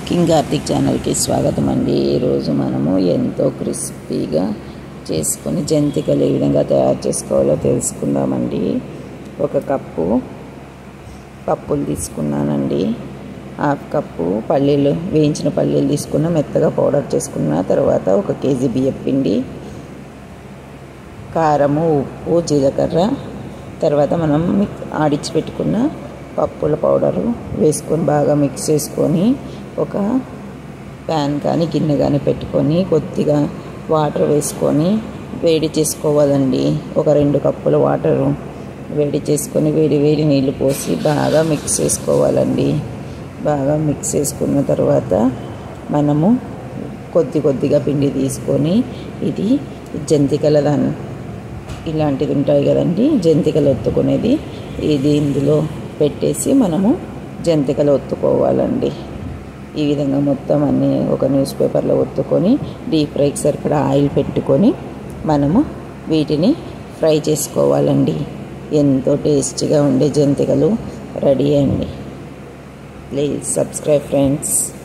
king Karthik ఛానల్కి స్వాగతం అండి ఈరోజు మనము ఎంతో క్రిస్పీగా చేసుకొని జంతికలు ఏ విధంగా తయారు చేసుకోవాలో తెలుసుకుందామండి ఒక కప్పు పప్పులు తీసుకున్నానండి హాఫ్ కప్పు పల్లీలు వేయించిన పల్లీలు తీసుకున్న మెత్తగా పౌడర్ చేసుకున్న తర్వాత ఒక కేజీ బియ్యం పిండి కారము ఉప్పు జీలకర్ర తర్వాత మనం మిక్ ఆడిచ్చి పెట్టుకున్న పప్పుల పౌడరు వేసుకొని బాగా మిక్స్ చేసుకొని ఒక ప్యాన్ కానీ గిన్నె కానీ పెట్టుకొని కొద్దిగా వాటర్ వేసుకొని వేడి చేసుకోవాలండి ఒక రెండు కప్పుల వాటరు వేడి చేసుకొని వేడి వేడి నీళ్ళు పోసి బాగా మిక్స్ చేసుకోవాలండి బాగా మిక్స్ చేసుకున్న తర్వాత మనము కొద్ది కొద్దిగా పిండి తీసుకొని ఇది జంతికల దాన్ని ఇలాంటిది ఉంటాయి కదండి జంతికలు ఒత్తుకునేది ఇది ఇందులో పెట్టేసి మనము జంతికలు ఒత్తుకోవాలండి ఈ విధంగా మొత్తం అన్నీ ఒక న్యూస్ పేపర్లో ఒత్తుకొని డీప్ ఫ్రైకి సరిపడా ఆయిల్ పెట్టుకొని మనము వీటిని ఫ్రై చేసుకోవాలండి ఎంతో టేస్టీగా ఉండే జంతికలు రెడీ అండి ప్లీజ్ సబ్స్క్రైబ్ ఫ్రెండ్స్